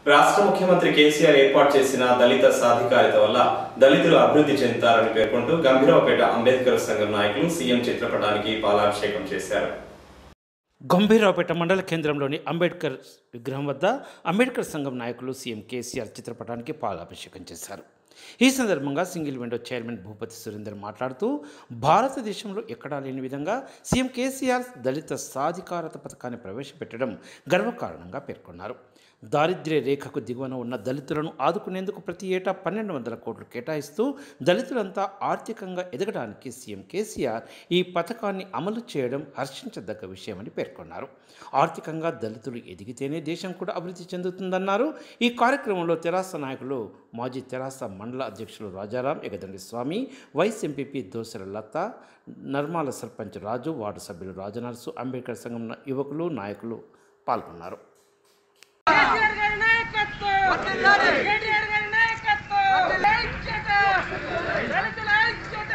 రాష్ట్ర ముఖ్యమంత్రి కేసీఆర్ ఏర్పాటు చేసిన దళిత సాధికారిత వల్ల దళితులు అభివృద్ధి చెందుతారని పేర్కొంటూ గంభీరావుపేట అంబేద్కర్ సంఘం నాయకులు సీఎం చిత్రపటానికి పాలాభిషేకం చేశారు గంభీరావుపేట మండల కేంద్రంలోని అంబేద్కర్ విగ్రహం వద్ద అంబేద్కర్ సంఘం నాయకులు సీఎం కేసీఆర్ చిత్రపటానికి పాలాభిషేకం చేశారు ఈ సందర్భంగా single window chairman Bhupathi Surender మాట్లాడుతూ భారతదేశంలో ఎక్కడా లేని విధంగా సీఎం కేసీఆర్ దళిత సాధికారత పథకాన్ని ప్రవేశపెట్టడం గర్వకారణంగా పేర్కొన్నారు దారిద్ర్య రేఖకు దిగువన ఉన్న దళితులను ఆదుకునేందుకు ప్రతి ఏటా పన్నెండు వందల కోట్లు కేటాయిస్తూ దళితులంతా ఆర్థికంగా ఎదగడానికి సీఎం కేసీఆర్ ఈ పథకాన్ని అమలు చేయడం హర్షించదగ్గ విషయమని పేర్కొన్నారు ఆర్థికంగా దళితులు ఎదిగితేనే దేశం కూడా అభివృద్ధి చెందుతుందన్నారు ఈ కార్యక్రమంలో తెరాస నాయకులు మాజీ తెరాస మండల అధ్యక్షులు Rajaram Egadandi Swamy vice MPP Dosela Latha Narmala sarpanch Raju ward సభ్యులు రాజనర్సు అంబేద్కర్ సంఘం యువకులు నాయకులు పాల్గొన్నారు కేసీఆర్ గారి నాయకత్వం కేటీఆర్ గారి నాయకత్వం ఐక్యత దళితుల ఐక్యత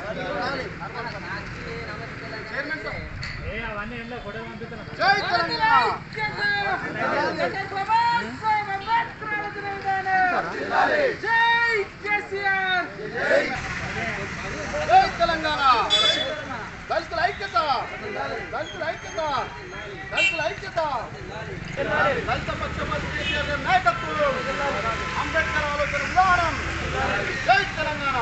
దళితుల ఐక్యత డాక్టర్ బాబాసాహెబ్ అంబేద్కర్ రాజధాని జై కేసీఆర్ జై తెలంగాణ దళితుల ఐక్యత దళితుల ఐక్యత దళితుల ఐక్యత దళిత పక్షపాతి కేసీఆర్ గారి నాయకత్వం అంబేద్కర్ ఆలోచన విధానం జై తెలంగాణ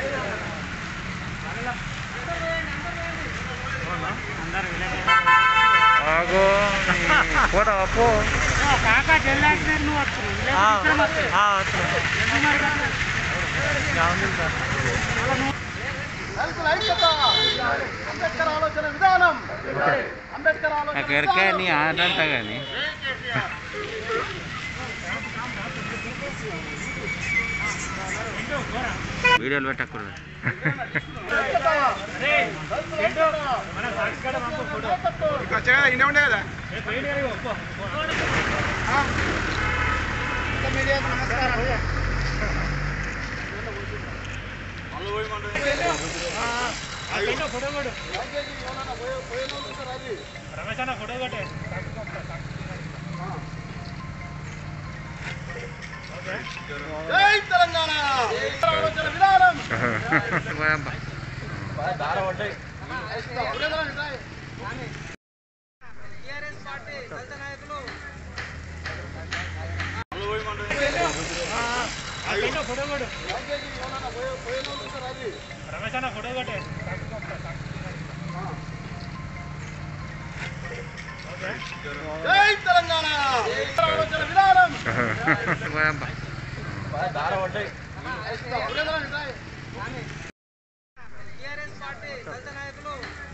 దళితుల ఐక్యత అంబేద్కర్ ఆలోచన విధానం అంబేద్కర్ ఆలోచన ఎక్కడికని ఆడంతా కానీ వీడియోలు పెట్టకూడదు ఇన్నే ఉండే కదా మీడియాకు నమస్కారం జై తెలంగాణ ఆలోచన విధానం టీఆర్ఎస్ పార్టీ దళిత నాయకులు జై తెలంగాణ ఆలోచన విధానం టీఆర్ఎస్ పార్టీ దళిత నాయకులు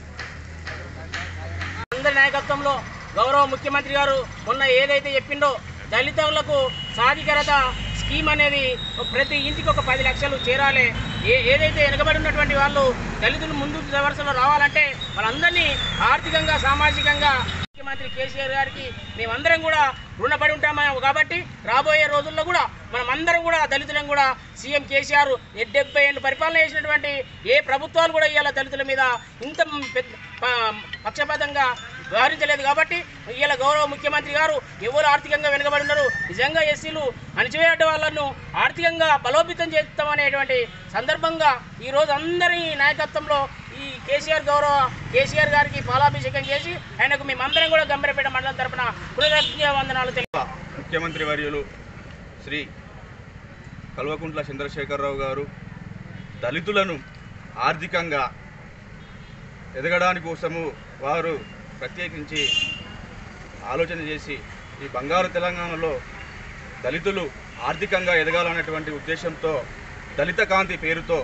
అందరి నాయకత్వంలో గౌరవ ముఖ్యమంత్రి గారు మొన్న ఏదైతే చెప్పిండో దళితులకు సాధికారత స్కీమ్ అనేది ప్రతి ఇంటికి ఒక పది లక్షలు చేరాలి ఏ ఏదైతే వెనుకబడి ఉన్నటువంటి వాళ్ళు దళితులు ముందు వరుసలో రావాలంటే వాళ్ళందరినీ ఆర్థికంగా సామాజికంగా ముఖ్యమంత్రి కేసీఆర్ గారికి మేమందరం కూడా రుణపడి ఉంటాము కాబట్టి రాబోయే రోజుల్లో కూడా మనం అందరం కూడా దళితులను కూడా సీఎం కేసీఆర్ డెబ్బై ఏళ్ళు పరిపాలన చేసినటువంటి ఏ ప్రభుత్వాలు కూడా ఇవాళ దళితుల మీద ఇంత పెద్ద ప- పక్షపాతంగా వ్యవహరించలేదు కాబట్టి ఇవాళ గౌరవ ముఖ్యమంత్రి గారు ఎవరు ఆర్థికంగా వెనుకబడి ఉన్నారు నిజంగా ఎస్సీలు అణచివేయట వాళ్ళను ఆర్థికంగా బలోపేతం చేస్తామనేటువంటి సందర్భంగా ఈ రోజు అందరి నాయకత్వంలో ఈ కేసీఆర్ గౌరవ కేసీఆర్ గారికి పాలాభిషేకం చేసి ఆయనకు మేమందరం కూడా గంభీరపేట మండలం తరపున కృతజ్ఞ వందనాలు తెలియ ముఖ్యమంత్రి వర్యులు శ్రీ కల్వకుంట్ల చంద్రశేఖరరావు గారు దళితులను ఆర్థికంగా ఎదగడానికి కోసము వారు ప్రత్యేకించి ఆలోచన చేసి ఈ బంగారు తెలంగాణలో దళితులు ఆర్థికంగా ఎదగాలన్నటువంటి ఉద్దేశంతో దళిత కాంతి పేరుతో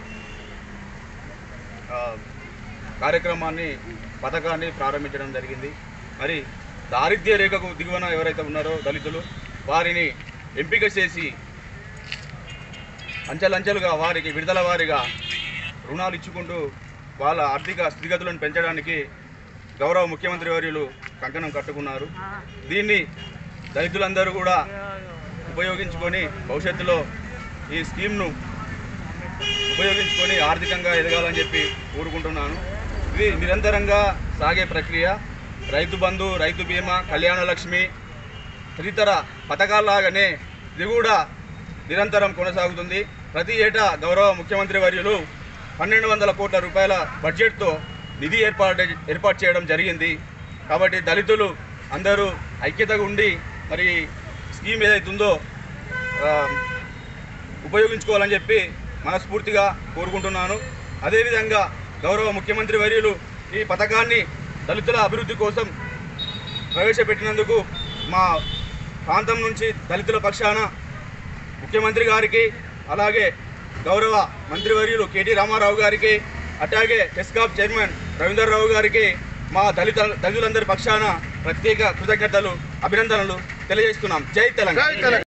ఆ, కార్యక్రమాన్ని పథకాన్ని ప్రారంభించడం జరిగింది మరి దారిద్ర్య రేఖకు దిగువన ఎవరైతే ఉన్నారో దళితులు వారిని ఎంపిక చేసి అంచెలంచెలుగా వారికి విడుదల వారిగా రుణాలు ఇచ్చుకుంటూ వాళ్ళ ఆర్థిక స్థితిగతులను పెంచడానికి గౌరవ ముఖ్యమంత్రి వర్యులు కంకణం కట్టుకున్నారు దీన్ని దళితులందరూ కూడా ఉపయోగించుకొని భవిష్యత్తులో ఈ స్కీమ్ను ఉపయోగించుకొని ఆర్థికంగా ఎదగాలని చెప్పి కోరుకుంటున్నాను ఇది నిరంతరంగా సాగే ప్రక్రియ రైతు బంధు రైతు బీమా కళ్యాణ లక్ష్మి తదితర పథకాల్లాగానే ఇది కూడా నిరంతరం కొనసాగుతుంది ప్రతి ఏటా గౌరవ ముఖ్యమంత్రి వర్యులు పన్నెండు వందల కోట్ల రూపాయల బడ్జెట్తో నిధి ఏర్పాటు ఏర్పాటు చేయడం జరిగింది కాబట్టి దళితులు అందరూ ఐక్యతగా ఉండి మరి స్కీమ్ ఏదైతుందో ఆ, ఉపయోగించుకోవాలని చెప్పి మనస్ఫూర్తిగా కోరుకుంటున్నాను అదేవిధంగా గౌరవ ముఖ్యమంత్రి వర్యులు ఈ పథకాన్ని దళితుల అభివృద్ధి కోసం ప్రవేశపెట్టినందుకు మా ప్రాంతం నుంచి దళితుల పక్షాన ముఖ్యమంత్రి గారికి అలాగే గౌరవ మంత్రివర్యులు కేటీ రామారావు గారికి అట్లాగే టెస్కాప్ చైర్మన్ రవీందర్ రావు గారికి మా దళిత దళితులందరి పక్షాన ప్రత్యేక కృతజ్ఞతలు అభినందనలు తెలియజేస్తున్నాం జై తెలంగాణ